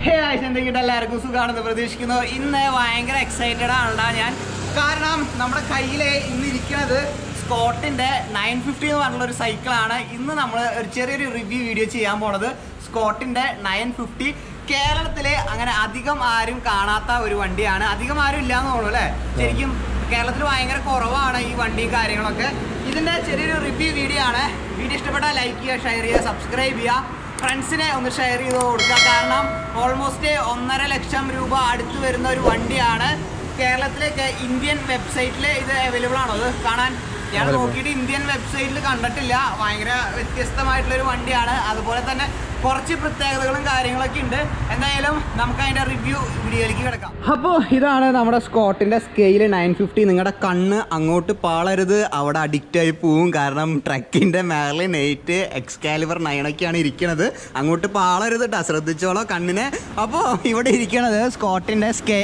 ഹേ ആയിഷ എന്തെങ്കിലും എല്ലാവർക്കും സുഖമാണെന്ന് പ്രതീക്ഷിക്കുന്നു ഇന്ന് ഭയങ്കര എക്സൈറ്റഡ് ആണല്ലോ ഞാൻ കാരണം നമ്മുടെ കയ്യിൽ ഇന്ന് ഇരിക്കുന്നത് സ്കോട്ടിന്റെ നയൻ ഫിഫ്റ്റി എന്ന് പറഞ്ഞുള്ള ഒരു സൈക്കിളാണ് ഇന്ന് നമ്മൾ ഒരു ചെറിയൊരു റിവ്യൂ വീഡിയോ ചെയ്യാൻ പോണത് സ്കോട്ടിന്റെ നയൻ ഫിഫ്റ്റി കേരളത്തിലെ അങ്ങനെ അധികം ആരും കാണാത്ത ഒരു വണ്ടിയാണ് അധികം ആരും ഇല്ലാന്ന് തോന്നുന്നു അല്ലേ ശരിക്കും കേരളത്തിൽ ഭയങ്കര കുറവാണ് ഈ വണ്ടിയും കാര്യങ്ങളൊക്കെ ഇതിന്റെ ചെറിയൊരു റിവ്യൂ വീഡിയോ ആണ് വീഡിയോ ഇഷ്ടപ്പെട്ടാൽ ലൈക്ക് ചെയ്യുക ഷെയർ ചെയ്യുക സബ്സ്ക്രൈബ് ചെയ്യുക ഫ്രണ്ട്സിനെ ഒന്ന് ഷെയർ ചെയ്ത് കൊടുക്കുക കാരണം ഓൾമോസ്റ്റ് ഒന്നര ലക്ഷം രൂപ അടുത്ത് വരുന്ന ഒരു വണ്ടിയാണ് കേരളത്തിലേക്ക് ഇന്ത്യൻ വെബ്സൈറ്റിൽ ഇത് അവൈലബിൾ ആണോ അത് കാണാൻ ഞാൻ നോക്കിയിട്ട് ഇന്ത്യൻ വെബ്സൈറ്റിൽ കണ്ടിട്ടില്ല ഭയങ്കര വ്യത്യസ്തമായിട്ടുള്ള ഒരു വണ്ടിയാണ് അതുപോലെ തന്നെ കുറച്ച് പ്രത്യേകതകളും കാര്യങ്ങളൊക്കെ ഉണ്ട് എന്തായാലും നമുക്ക് അതിന്റെ റിവ്യൂ വീഡിയോയിലേക്ക് കിടക്കാം അപ്പോൾ ഇതാണ് നമ്മുടെ സ്കോട്ടിന്റെ സ്കെയിൽ നയൻ ഫിഫ്റ്റി നിങ്ങളുടെ കണ്ണ് അങ്ങോട്ട് പാളരുത് അവിടെ അഡിക്റ്റ് ആയി പോവും കാരണം ട്രക്കിന്റെ മേലെ നെയ്റ്റ് എക്സ്കാലിബർ നയനൊക്കെയാണ് ഇരിക്കുന്നത് അങ്ങോട്ട് പാളരുത് കേട്ടോ ശ്രദ്ധിച്ചോളോ കണ്ണിനെ അപ്പോൾ ഇവിടെ ഇരിക്കണത് സ്കോട്ടിന്റെ സ്കെ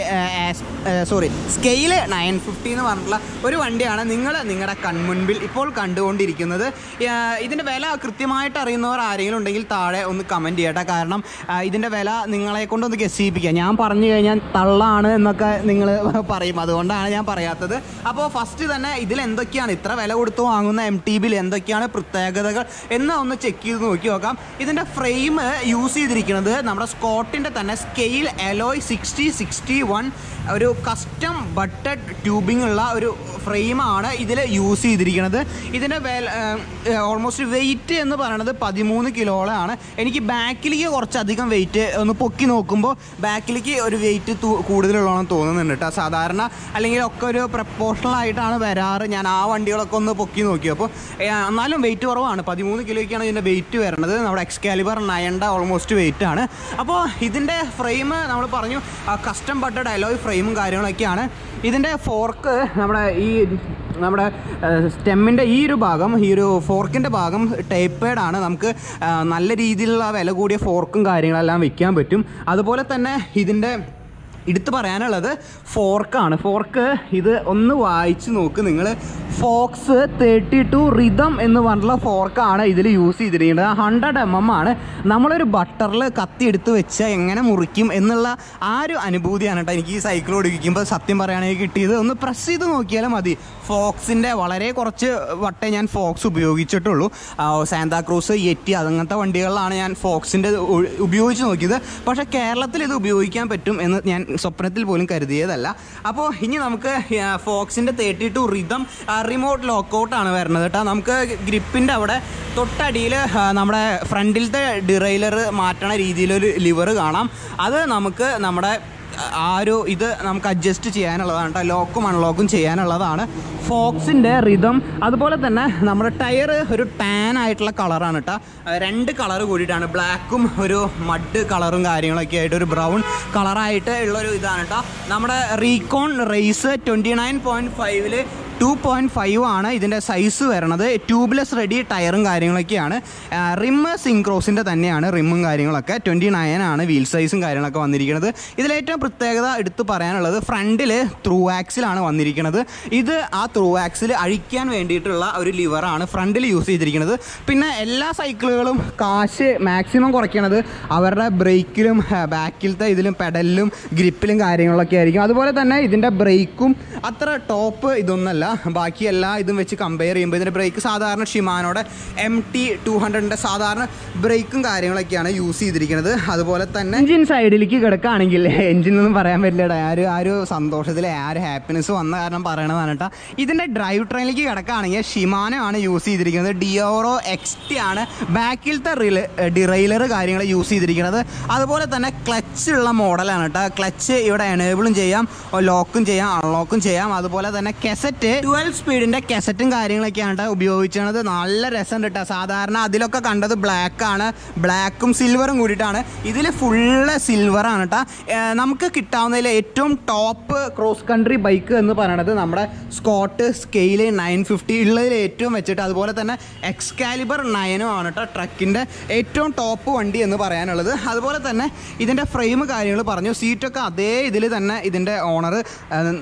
സോറി സ്കെയില് നയൻ ഫിഫ്റ്റി എന്ന് പറഞ്ഞിട്ടുള്ള ഒരു വണ്ടിയാണ് നിങ്ങൾ നിങ്ങളുടെ കൺമുൻപിൽ ഇപ്പോൾ കണ്ടുകൊണ്ടിരിക്കുന്നത് ആ, ഇതിന്റെ വില കൃത്യമായിട്ട് അറിയുന്നവർ ആരെങ്കിലും ഉണ്ടെങ്കിൽ താഴെ ഒന്ന് കമൻറ്റ് ചെയ്യട്ടെ കാരണം ആ, ഇതിന്റെ വില നിങ്ങളെ കൊണ്ടൊന്ന് ഗസ് ചെയ്യിപ്പിക്കുക ഞാൻ പറഞ്ഞു കഴിഞ്ഞാൽ തള്ളാണ് എന്നൊക്കെ നിങ്ങൾ പറയും അതുകൊണ്ടാണ് ഞാൻ പറയാത്തത് അപ്പോൾ ഫസ്റ്റ് തന്നെ ഇതിൽ എന്തൊക്കെയാണ് ഇത്ര വില കൊടുത്ത് വാങ്ങുന്ന എം ടി ബിയിൽ എന്തൊക്കെയാണ് പ്രത്യേകതകൾ എന്ന് ഒന്ന് ചെക്ക് ചെയ്ത് നോക്കി നോക്കാം ഇതിന്റെ ഫ്രെയിം യൂസ് ചെയ്തിരിക്കുന്നത് നമ്മുടെ സ്കോട്ടിന്റെ തന്നെ scale alloy sixty sixty one ഒരു കസ്റ്റം ബട്ടഡ് ട്യൂബിംഗ് ഉള്ള ഒരു ഫ്രെയിമാണ് ഇതിൽ യൂസ് ചെയ്തിരിക്കുന്നത് ഇതിൻ്റെ വില ഓൾമോസ്റ്റ് വെയിറ്റ് എന്ന് പറയുന്നത് പതിമൂന്ന് കിലോളാണ് എനിക്ക് ബാക്കിലേക്ക് കുറച്ചധികം വെയിറ്റ് ഒന്ന് പൊക്കി നോക്കുമ്പോൾ ബാക്കിലേക്ക് ഒരു വെയിറ്റ് കൂടുതലുള്ളതെന്ന് തോന്നുന്നുണ്ട് കേട്ടോ സാധാരണ അല്ലെങ്കിൽ ഒക്കെ ഒരു പ്രപ്പോർഷണൽ ആയിട്ടാണ് വരാറ് ഞാൻ ആ വണ്ടികളൊക്കെ ഒന്ന് പൊക്കി നോക്കി അപ്പോൾ എന്നാലും വെയിറ്റ് കുറവാണ് പതിമൂന്ന് കിലോയ്ക്കാണ് ഇതിൻ്റെ വെയിറ്റ് വരുന്നത് നമ്മുടെ എക്സ്കാലിബർ നയൻ്റെ ഓൾമോസ്റ്റ് വെയിറ്റ് ആണ് അപ്പോൾ ഇതിൻ്റെ ഫ്രെയിം നമ്മൾ പറഞ്ഞു കസ്റ്റം ബട്ടഡ് അലോയ് ഫ്രെയിമും കാര്യങ്ങളൊക്കെയാണ് ഇതിൻ്റെ ഫോർക്ക് നമ്മുടെ ഈ നമ്മുടെ സ്റ്റെമ്മിൻ്റെ ഈ ഒരു ഭാഗം ഈ ഒരു ഫോർക്കിൻ്റെ ഭാഗം ടേപ്പേഡ് ആണ് നമുക്ക് ആ, നല്ല രീതിയിലുള്ള വില കൂടിയ ഫോർക്കും കാര്യങ്ങളെല്ലാം വെക്കാൻ പറ്റും അതുപോലെ തന്നെ ഇതിൻ്റെ എടുത്തു പറയാനുള്ളത് ഫോർക്കാണ് ഫോർക്ക് ഇത് ഒന്ന് വായിച്ച് നോക്ക് നിങ്ങൾ ഫോക്സ് തേർട്ടി ടു റിതം എന്ന് പറഞ്ഞിട്ടുള്ള ഫോർക്കാണ് ഇതിൽ യൂസ് ചെയ്തിരിക്കുന്നത് ഹൺഡ്രഡ് എം എം ആണ് നമ്മളൊരു ബട്ടറിൽ കത്തി എടുത്ത് വെച്ച് എങ്ങനെ മുറിക്കും എന്നുള്ള ആ ഒരു അനുഭൂതിയാണ് കേട്ടോ എനിക്ക് ഈ സൈക്കിൾ ഓടിക്കുമ്പോൾ സത്യം പറയുകയാണെങ്കിൽ കിട്ടിയത് ഒന്ന് പ്രസ് ചെയ്ത് നോക്കിയാലും മതി ഫോക്സിൻ്റെ വളരെ കുറച്ച് വട്ടേ ഞാൻ ഫോക്സ് ഉപയോഗിച്ചിട്ടുള്ളൂ ആ, സാന്താക്രൂസ് യെറ്റി അങ്ങനത്തെ വണ്ടികളിലാണ് ഞാൻ ഫോക്സിൻ്റെ ഉപയോഗിച്ച് നോക്കിയത് പക്ഷേ കേരളത്തിൽ ഇത് ഉപയോഗിക്കാൻ പറ്റും എന്ന് ഞാൻ സ്വപ്നത്തിൽ പോലും കരുതിയതല്ല അപ്പോൾ ഇനി നമുക്ക് ഫോക്സിൻ്റെ തേർട്ടി ടു റിതം റിമോട്ട് ലോക്കൗട്ടാണ് വരുന്നത് കേട്ടോ നമുക്ക് ഗ്രിപ്പിൻ്റെ അവിടെ തൊട്ടടിയിൽ നമ്മുടെ ഫ്രണ്ടിലത്തെ ഡിറൈലർ മാറ്റണ രീതിയിലൊരു ലിവർ കാണാം അത് നമുക്ക് നമ്മുടെ ആ ഒരു ഇത് നമുക്ക് അഡ്ജസ്റ്റ് ചെയ്യാനുള്ളതാണ് കേട്ടോ ലോക്കും അൺലോക്കും ചെയ്യാനുള്ളതാണ് ഫോക്സിൻ്റെ റിതം അതുപോലെ തന്നെ നമ്മുടെ ടയർ ഒരു ടാൻ ആയിട്ടുള്ള കളറാണ് കേട്ടോ രണ്ട് കളർ കൂടിയിട്ടാണ് ബ്ലാക്കും ഒരു മഡ് കളറും കാര്യങ്ങളൊക്കെ ആയിട്ട് ഒരു ബ്രൗൺ കളറായിട്ട് ഉള്ളൊരു ഇതാണ് കേട്ടോ നമ്മുടെ Recon race twenty nine point ഫൈവില് ടു പോയിൻറ്റ് ഫൈവ് ആണ് ഇതിൻ്റെ സൈസ് വരണത് ട്യൂബ്ലെസ് റെഡി ടയറും കാര്യങ്ങളൊക്കെയാണ് റിമ്മ് സിങ്ക്രോസിൻ്റെ തന്നെയാണ് റിമ്മും കാര്യങ്ങളൊക്കെ ട്വൻറ്റി നയൻ ആണ് വീൽ സൈസും കാര്യങ്ങളൊക്കെ വന്നിരിക്കുന്നത് ഇതിലേറ്റവും പ്രത്യേകത എടുത്ത് പറയാനുള്ളത് ഫ്രണ്ടിൽ ത്രൂ ആക്സിലാണ് വന്നിരിക്കുന്നത് ഇത് ആ ത്രൂ ആക്സിൽ അഴിക്കാൻ വേണ്ടിയിട്ടുള്ള ഒരു ലിവറാണ് ഫ്രണ്ടിൽ യൂസ് ചെയ്തിരിക്കുന്നത് പിന്നെ എല്ലാ സൈക്കിളുകളും കാശ് മാക്സിമം കുറയ്ക്കണത് അവരുടെ ബ്രേക്കിലും ബാക്കിലത്തെ ഇതിലും പെഡലിലും ഗ്രിപ്പിലും കാര്യങ്ങളൊക്കെ ആയിരിക്കും അതുപോലെ തന്നെ ഇതിൻ്റെ ബ്രേക്കും അത്ര ടോപ്പ് ഇതൊന്നല്ല ബാക്കി എല്ലാ ഇതും വെച്ച് കമ്പയർ ചെയ്യുമ്പോൾ ഇതിൻ്റെ ബ്രേക്ക് സാധാരണ ഷിമാനോടെ എം ടി ടു ഹൺഡ്രഡിൻ്റെ സാധാരണ ബ്രേക്കും കാര്യങ്ങളൊക്കെയാണ് യൂസ് ചെയ്തിരിക്കുന്നത് അതുപോലെ തന്നെ എഞ്ചിൻ സൈഡിലേക്ക് കിടക്കുകയാണെങ്കിൽ എഞ്ചിൻ ഒന്നും പറയാൻ പറ്റില്ലടാ ആ ഒരു ആ ഒരു സന്തോഷത്തിൽ ആ ഒരു ഹാപ്പിനെസ് വന്ന കാരണം പറയണതാണ് കേട്ടോ ഇതിൻ്റെ ഡ്രൈവ് ട്രെയിനിലേക്ക് കിടക്കുകയാണെങ്കിൽ ഷിമാനോ ആണ് യൂസ് ചെയ്തിരിക്കുന്നത് ഡിയോറോ എക്സ് ടി ആണ് ബാക്കിലത്തെ ഡിറൈലർ കാര്യങ്ങൾ യൂസ് ചെയ്തിരിക്കുന്നത് അതുപോലെ തന്നെ ക്ലച്ച് ഉള്ള മോഡലാണ് കേട്ടോ ക്ലച്ച് ഇവിടെ എനേബിളും ചെയ്യാം ലോക്കും ചെയ്യാം അൺലോക്കും ചെയ്യാം അതുപോലെ തന്നെ കെസറ്റ് ട്വൽവ് സ്പീഡിന്റെ കെസറ്റും കാര്യങ്ങളൊക്കെയാണ് ട്ടോ ഉപയോഗിച്ചത് നല്ല രസം കേട്ടോ സാധാരണ അതിലൊക്കെ കണ്ടത് ബ്ലാക്ക് ആണ് ബ്ലാക്കും സിൽവറും കൂടിയിട്ടാണ് ഇതിൽ ഫുള്ള് സിൽവർ ആണ് കേട്ടോ നമുക്ക് കിട്ടാവുന്നതിൽ ഏറ്റവും ടോപ്പ് ക്രോസ് കൺട്രി ബൈക്ക് എന്ന് പറയുന്നത് നമ്മുടെ സ്കോട്ട് സ്കെയില് നയൻ ഫിഫ്റ്റി ഉള്ളതിൽ ഏറ്റവും വെച്ചിട്ട് അതുപോലെ തന്നെ എക്സ്കാലിബർ നയനും ആണ് കേട്ടോ ട്രക്കിൻ്റെ ഏറ്റവും ടോപ്പ് വണ്ടി എന്ന് പറയാനുള്ളത് അതുപോലെ തന്നെ ഇതിൻ്റെ ഫ്രെയിം കാര്യങ്ങൾ പറഞ്ഞു സീറ്റൊക്കെ അതേ ഇതിൽ തന്നെ ഇതിൻ്റെ ഓണർ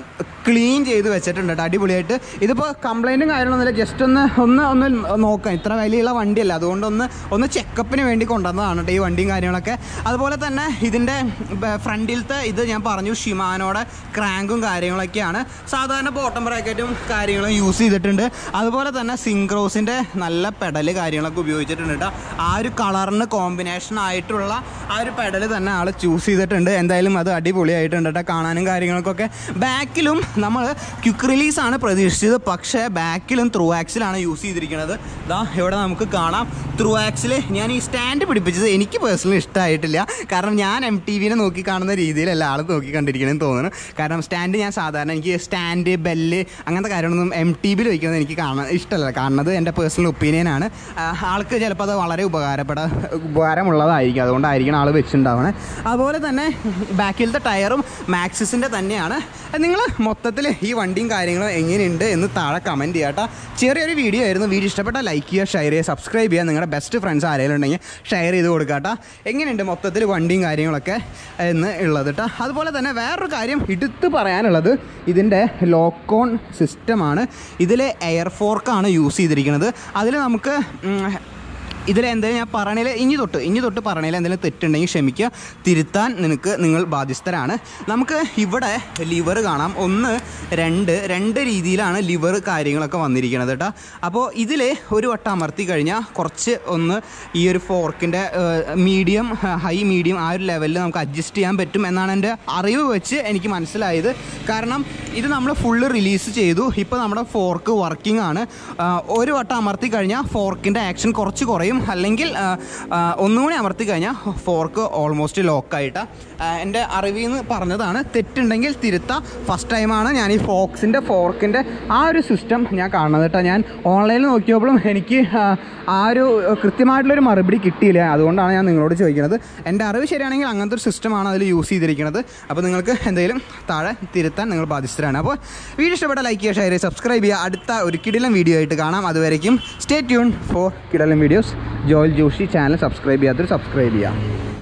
ക്ലീൻ ചെയ്ത് വെച്ചിട്ടുണ്ട് കേട്ടോ അടിപൊളിയായിട്ട് ഇതിപ്പോൾ കംപ്ലൈൻറ്റും കാര്യങ്ങളൊന്നുമില്ല ജസ്റ്റ് ഒന്ന് ഒന്ന് ഒന്ന് നോക്കാം ഇത്ര വലിയുള്ള വണ്ടിയല്ല അതുകൊണ്ട് ഒന്ന് ഒന്ന് ചെക്കപ്പിന് വേണ്ടി കൊണ്ടുവന്നതാണ് കേട്ടോ ഈ വണ്ടിയും കാര്യങ്ങളൊക്കെ അതുപോലെ തന്നെ ഇതിൻ്റെ ഫ്രണ്ടിലത്തെ ഇത് ഞാൻ പറഞ്ഞു ഷിമാനോടെ ക്രാങ്കും കാര്യങ്ങളൊക്കെയാണ് സാധാരണ ബോട്ടം ബ്രാക്കറ്റും കാര്യങ്ങളും യൂസ് ചെയ്തിട്ടുണ്ട് അതുപോലെ തന്നെ സിങ്ക്രോസിൻ്റെ നല്ല പെഡൽ കാര്യങ്ങളൊക്കെ ഉപയോഗിച്ചിട്ടുണ്ട് കേട്ടോ ആ ഒരു കളറിന് കോമ്പിനേഷൻ ആയിട്ടുള്ള ആ ഒരു പെഡൽ തന്നെ ആൾ ചൂസ് ചെയ്തിട്ടുണ്ട് എന്തായാലും അത് അടിപൊളിയായിട്ടുണ്ട് കേട്ടോ കാണാനും കാര്യങ്ങൾക്കൊക്കെ ബാക്കിലും നമ്മൾ ക്വിക്ക് റിലീസാണ് പ്രതീക്ഷിച്ചത് പക്ഷേ ബാക്കിലും ത്രൂ ആക്സിലാണ് യൂസ് ചെയ്തിരിക്കുന്നത് ഇതാ ഇവിടെ നമുക്ക് കാണാം ത്രൂ ആക്സിൽ ഞാൻ ഈ സ്റ്റാൻഡ് പിടിപ്പിച്ചത് എനിക്ക് പേഴ്സണലി ഇഷ്ടമായിട്ടില്ല കാരണം ഞാൻ എം ടി വിനെ നോക്കി കാണുന്ന രീതിയിലല്ല ആൾ നോക്കി കണ്ടിരിക്കണമെന്ന് തോന്നുന്നു കാരണം സ്റ്റാൻഡ് ഞാൻ സാധാരണ എനിക്ക് സ്റ്റാൻഡ് ബെല്ല് അങ്ങനത്തെ കാര്യങ്ങളൊന്നും എം ടി വിയിൽ വയ്ക്കുന്നത് എനിക്ക് കാണാൻ ഇഷ്ടമല്ല കാണുന്നത് എൻ്റെ പേഴ്സണൽ ഒപ്പീനിയനാണ് ആൾക്ക് ചിലപ്പോൾ അത് വളരെ ഉപകാരപ്പെട ഉപകാരമുള്ളതായിരിക്കും അതുകൊണ്ടായിരിക്കണം ആൾ വെച്ചിട്ടുണ്ടാവണേ അതുപോലെ തന്നെ ബാക്കിലത്തെ ടയറും മാക്സിസിൻ്റെ തന്നെയാണ് നിങ്ങൾ മൊത്തത്തിൽ ഈ വണ്ടിയും കാര്യങ്ങളും എങ്ങനെയുണ്ട് എന്ന് താഴെ കമൻറ്റ് ചെയ്യാം കേട്ടോ ചെറിയൊരു വീഡിയോ ആയിരുന്നു വീഡിയോ ഇഷ്ടപ്പെട്ടാൽ ലൈക്ക് ചെയ്യുക ഷെയർ ചെയ്യുക സബ്സ്ക്രൈബ് ചെയ്യുക നിങ്ങളുടെ ബെസ്റ്റ് ഫ്രണ്ട്സ് ആരെങ്കിലും ഉണ്ടെങ്കിൽ ഷെയർ ചെയ്ത് കൊടുക്കുക കേട്ടോ എങ്ങനെയുണ്ട് മൊത്തത്തിൽ വണ്ടിയും കാര്യങ്ങളൊക്കെ എന്ന് ഉള്ളത് കേട്ടോ അതുപോലെ തന്നെ വേറൊരു കാര്യം എടുത്ത് പറയാനുള്ളത് ഇതിൻ്റെ ലോക്കോൺ സിസ്റ്റമാണ് ഇതിൽ എയർ ഫോർക്കാണ് യൂസ് ചെയ്തിരിക്കുന്നത് അതിൽ നമുക്ക് ഉം, ഇതിൽ എന്തെങ്കിലും ഞാൻ പറയണേൽ ഇനി തൊട്ട് ഇനി തൊട്ട് പറയണേൽ എന്തെങ്കിലും തെറ്റുണ്ടെങ്കിൽ ക്ഷമിക്കുക തിരുത്താൻ നിനക്ക് നിങ്ങൾ ബാധ്യസ്ഥരാണ് നമുക്ക് ഇവിടെ ലിവർ കാണാം ഒന്ന് രണ്ട് രണ്ട് രീതിയിലാണ് ലിവർ കാര്യങ്ങളൊക്കെ വന്നിരിക്കുന്നത് കേട്ടോ അപ്പോൾ ഇതിൽ ഒരു വട്ടം അമർത്തി കഴിഞ്ഞാൽ കുറച്ച് ഒന്ന് ഈ ഒരു ഫോർക്കിൻ്റെ മീഡിയം ഹൈ മീഡിയം ആ ഒരു ലെവലിൽ നമുക്ക് അഡ്ജസ്റ്റ് ചെയ്യാൻ പറ്റും എന്നാണ് എൻ്റെ അറിവ് വെച്ച് എനിക്ക് മനസ്സിലായത് കാരണം ഇത് നമ്മൾ ഫുള്ള് റിലീസ് ചെയ്തു ഇപ്പോൾ നമ്മുടെ ഫോർക്ക് വർക്കിംഗ് ആണ് ആ, ഒരു വട്ടം അമർത്തി കഴിഞ്ഞാൽ ഫോർക്കിൻ്റെ ആക്ഷൻ കുറച്ച് കുറയും അല്ലെങ്കിൽ ആ, ആ, ഒന്നുകൂടി അമർത്തി കഴിഞ്ഞാൽ ഫോർക്ക് ഓൾമോസ്റ്റ് ലോക്കായിട്ടാണ് എൻ്റെ അറിവിൽ നിന്ന് പറഞ്ഞതാണ് തെറ്റുണ്ടെങ്കിൽ തിരുത്താം ഫസ്റ്റ് ടൈമാണ് ഞാൻ ഈ ഫോക്സിൻ്റെ ഫോർക്കിൻ്റെ ആ ഒരു സിസ്റ്റം ഞാൻ കാണുന്നത് കേട്ടോ ഞാൻ ഓൺലൈനിൽ നോക്കിയപ്പോഴും എനിക്ക് ആ, ആ ഒരു കൃത്യമായിട്ടുള്ളൊരു മറുപടി കിട്ടിയില്ല അതുകൊണ്ടാണ് ഞാൻ നിങ്ങളോട് ചോദിക്കുന്നത് എൻ്റെ അറിവ് ശരിയാണെങ്കിൽ അങ്ങനത്തെ ഒരു സിസ്റ്റമാണ് അതിൽ യൂസ് ചെയ്തിരിക്കുന്നത് അപ്പോൾ നിങ്ങൾക്ക് എന്തെങ്കിലും താഴെ തിരുത്താൻ നിങ്ങൾ ബാധ്യസ്ഥരാണ് അപ്പോൾ വീഡിയോ ഇഷ്ടപ്പെട്ട ലൈക്ക് ചെയ്യുക ഷെയർ ചെയ്യുക സബ്സ്ക്രൈബ് ചെയ്യുക അടുത്ത ഒരു കിടിലം വീഡിയോ ആയിട്ട് കാണാം അതുവരേക്കും സ്റ്റേ ട്യൂൺ ഫോർ കിടിലം videos Joel Joshi channel subscribe ചെയ്യാത്തൊരു സബ്സ്ക്രൈബ് ചെയ്യുക